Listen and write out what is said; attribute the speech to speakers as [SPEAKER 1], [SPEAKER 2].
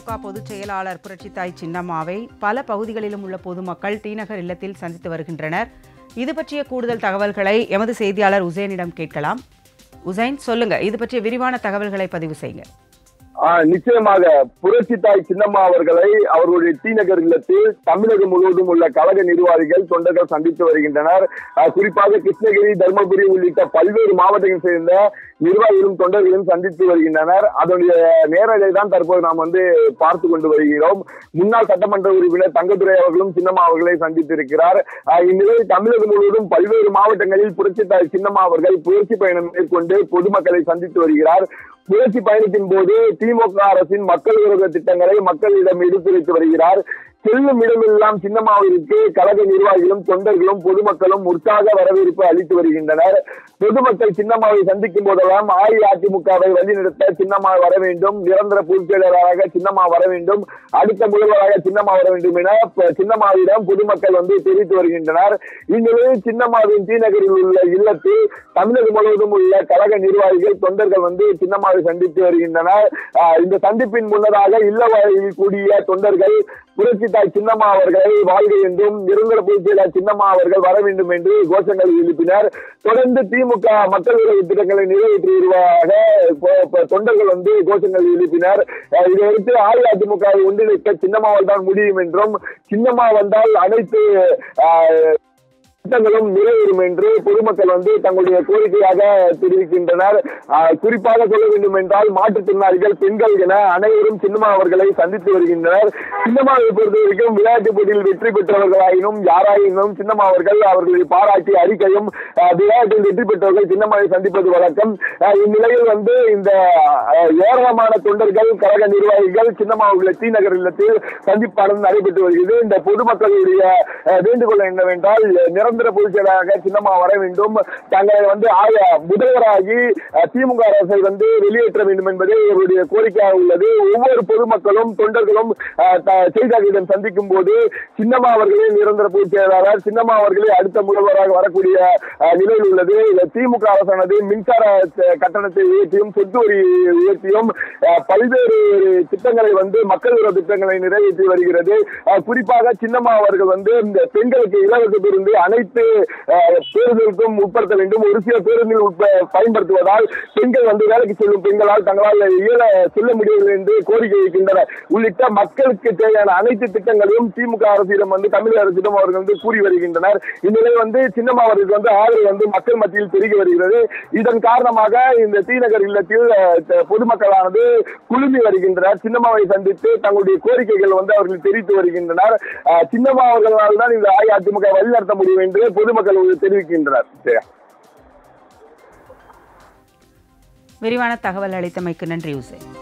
[SPEAKER 1] திமுக பொதுச் செயலாளர் புரட்சித்தாய் சின்னம்மாவை பல பகுதிகளிலும் உள்ள பொதுமக்கள் டிநகர் இல்லத்தில் சந்தித்து வருகின்றனர் இது பற்றிய கூடுதல் தகவல்களை எமது செய்தியாளர் உசேனிடம் கேட்கலாம் உசைன் சொல்லுங்க இது பற்றிய விரிவான தகவல்களை பதிவு செய்யுங்க
[SPEAKER 2] ஆஹ் நிச்சயமாக புரட்சி தாய் சின்னம்மா அவர்களை அவர்களுடைய டி நகர் இல்லத்தில் தமிழகம் முழுவதும் உள்ள கழக நிர்வாகிகள் தொண்டர்கள் சந்தித்து வருகின்றனர் ஆஹ் குறிப்பாக கிருஷ்ணகிரி தர்மபுரி உள்ளிட்ட பல்வேறு மாவட்டங்களை சேர்ந்த நிர்வாகிகளும் தொண்டர்களும் சந்தித்து வருகின்றனர் அதனுடைய நேரலை தான் தற்போது நாம் வந்து பார்த்து கொண்டு வருகிறோம் முன்னாள் சட்டமன்ற உறுப்பினர் தங்கத்துறை அவர்களும் சின்னம்மா அவர்களை சந்தித்திருக்கிறார் ஆஹ் இந்நிலையில் தமிழகம் முழுவதும் பல்வேறு மாவட்டங்களில் புரட்சி தாய் சின்னம்மா அவர்கள் புரட்சி பயணம் மேற்கொண்டு பொதுமக்களை சந்தித்து வருகிறார் புரட்சி பயணத்தின் போது திமுக அரசின் மக்கள் விரோத திட்டங்களை மக்களிடம் எடுத்துரைத்து வருகிறார் செல்லும் இடமெல்லாம் சின்னம்மாவிற்கு கழக நிர்வாகிகளும் தொண்டர்களும் பொதுமக்களும் உற்சாக வரவேற்பு அளித்து வருகின்றனர் பொதுமக்கள் சின்னம்மாவை சந்திக்கும் போதெல்லாம் அஇஅதிமுகவை வழிநடத்த சின்னம்மா வர வேண்டும் நிரந்தர பொதுச் செயலாளராக சின்னம்மா வர வேண்டும் அடுத்த முதல்வராக சின்னம்மா வர வேண்டும் என ப- சின்னம்மாவிடம் பொதுமக்கள் வந்து தெரிவித்து வருகின்றனர் இந்நிலையில் சின்னம்மாவின் டி நகரில் உள்ள இல்லத்தில் தமிழகம் முழுவதும் உள்ள கழக நிர்வாகிகள் தொண்டர்கள் வந்து சின்னம்மாவை சந்தித்து வருகின்றனர் ஆஹ் இந்த சந்திப்பின் முன்னதாக இல்ல வாயிலில் கூடிய தொண்டர்கள் புரட்சி தாய் சின்னம்மா அவர்களை வாழ்க என்றும் நிரந்தர பொதுச் செயலாளர் சின்னம்மா அவர்கள் வர வேண்டும் என்று கோஷங்களை எழுப்பினர் தொடர்ந்து திமுக மக்கள் விரோத திட்டங்களை நிறைவேற்றி வருவதாக பொ- பொ- தொண்டர்கள் வந்து கோஷங்களை எழுப்பினர் அஹ் இதையடுத்து அஇஅதிமுக வை ஒன்றிணைக்க சின்னம்மாவால் தான் முடியும் என்றும் சின்னம்மா வந்தால் அனைத்து ஆஹ், திட்டங்களும் நிறைவேறும் என்று பொதுமக்கள் வந்து தங்களுடைய கோரிக்கையாக தெரிவிக்கின்றனர் ஆஹ் குறிப்பாக சொல்ல வேண்டும் என்றால் மாற்றுத்திறனாளிகள் பெண்கள் என அனைவரும் சின்னம்மா அவர்களை சந்தித்து வருகின்றனர் சின்னம்மாவை பொறுத்த வரைக்கும் விளையாட்டு போட்டியில் வெற்றி பெற்றவர்களாயினும் யாராயினும் சின்னம்மா அவர்கள் அவர்களை பாராட்டி அறிக்கையும் ஆஹ் விளையாட்டில் வெற்றி பெற்றவர்கள் சின்னம்மாவை சந்திப்பது வழக்கம் ஆஹ் இந்நிலையில் வந்து இந்த ஆஹ் ஏராளமான தொண்டர்கள் கழக நிர்வாகிகள் சின்னம்மா அவர்களை டி நகர் இல்லத்தில் சந்திப்பானது நடைபெற்று வருகிறது இந்த பொதுமக்களுடைய ஆஹ் வேண்டுகோள் என்னவென்றால் நிரந்தர பொதுச் செயலாளராக சின்னம்மா வர வேண்டும் தங்களை வந்து ஆய- முதல்வராகி ஆஹ் திமுக அரசை வந்து வெளியேற்ற வேண்டும் என்பதே இவருடைய கோரிக்கையாக உள்ளது ஒவ்வொரு பொதுமக்களும் தொண்டர்களும் ஆஹ் த- செய்தியாளர்களிடம் சந்திக்கும் போது சின்னம்மா அவர்களே நிரந்தர பொதுச் செயலாளர் சின்னம்மா அவர்களே அடுத்த முதல்வராக வரக்கூடிய ஆஹ் நிலையில் உள்ளது இந்த திமுக அரசானது மின்சார த- கட்டணத்தை உயர்த்தியும் சொத்து வரி உயர்த்தியும் ஆஹ் பல்வேறு திட்டங்களை வந்து மக்கள் விரோத திட்டங்களை நிறைவேற்றி வருகிறது ஆஹ் குறிப்பாக சின்னம்மா அவர்கள் வந்து இந்த பெண்களுக்கு இலவச பேருந்து அனைத்து ஆஹ், பேருந்துகளுக்கும் உட்படுத்த வேண்டும் ஒரு சில பேருந்தில் உட்ப- பயன்படுத்துவதால் பெண்கள் வந்து வேலைக்கு செல்லும் பெண்களால் தங்களால் இயல செல்ல முடியவில்லை என்று கோரிக்கை வைக்கின்றனர் உள்ளிட்ட மக்களுக்கு தேவையான அனைத்து திட்டங்களையும் திமுக அரசிடம் வந்து தமிழக அரசிடம் அவர்கள் வந்து கூறி வருகின்றனர் இந்நிலை வந்து சின்னம்மா அவர்களுக்கு வந்து ஆதரவு வந்து மக்கள் மத்தியில் பெருகி வருகிறது இதன் காரணமாக இந்த தீநகர் இல்லத்தில் அஹ், த- பொதுமக்களானது குழுமி வருகின்றனர் சின்னம்மாவை சந்தித்து தங்களுடைய கோரிக்கைகள் வந்து அவர்கள் தெரிவித்து வருகின்றனர் அஹ், சின்னம்மா அவர்களால் தான் இந்த அஇஅதிமுக வழிநடத்த முடியும் என்று பொதுமக்கள் தெரிவிக்கின்றனர் சரி.
[SPEAKER 1] விரிவான தகவல் அளித்தமைக்கு நன்றி உசேன்